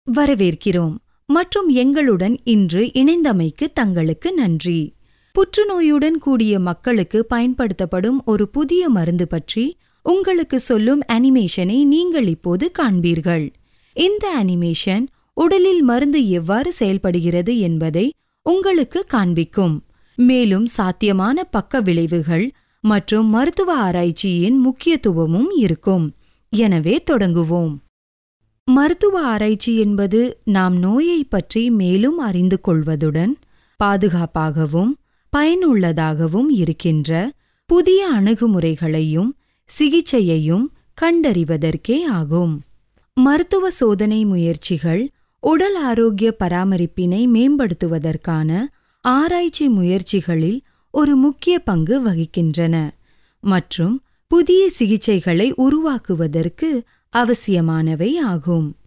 வரவேற்கிறோம் மற்றும் எங்களுடன் இன்று இணைந்தமைக்கு தங்களுக்கு நன்றி புற்றுநோயுடன் கூடிய மக்களுக்கு பயன்படுத்தப்படும் ஒரு புதிய மருந்து பற்றி உங்களுக்கு சொல்லும் அனிமேஷனை நீங்கள் இப்போது காண்பீர்கள் இந்த அனிமேஷன் உடலில் மருந்து எவ்வாறு செயல்படுகிறது என்பதை உங்களுக்கு காண்பிக்கும் மேலும் சாத்தியமான பக்க விளைவுகள் மற்றும் மருத்துவ ஆராய்ச்சியின் முக்கியத்துவமும் இருக்கும் எனவே தொடங்குவோம் மருத்துவ ஆராய்ச்சி என்பது நாம் நோயை பற்றி மேலும் அறிந்து கொள்வதுடன் பாதுகாப்பாகவும் பயனுள்ளதாகவும் இருக்கின்ற புதிய அணுகுமுறைகளையும் சிகிச்சையையும் கண்டறிவதற்கே ஆகும் மருத்துவ சோதனை முயற்சிகள் உடல் ஆரோக்கிய பராமரிப்பினை மேம்படுத்துவதற்கான ஆராய்ச்சி முயற்சிகளில் ஒரு முக்கிய பங்கு வகிக்கின்றன மற்றும் புதிய சிகிச்சைகளை உருவாக்குவதற்கு அவசியமானவை ஆகும்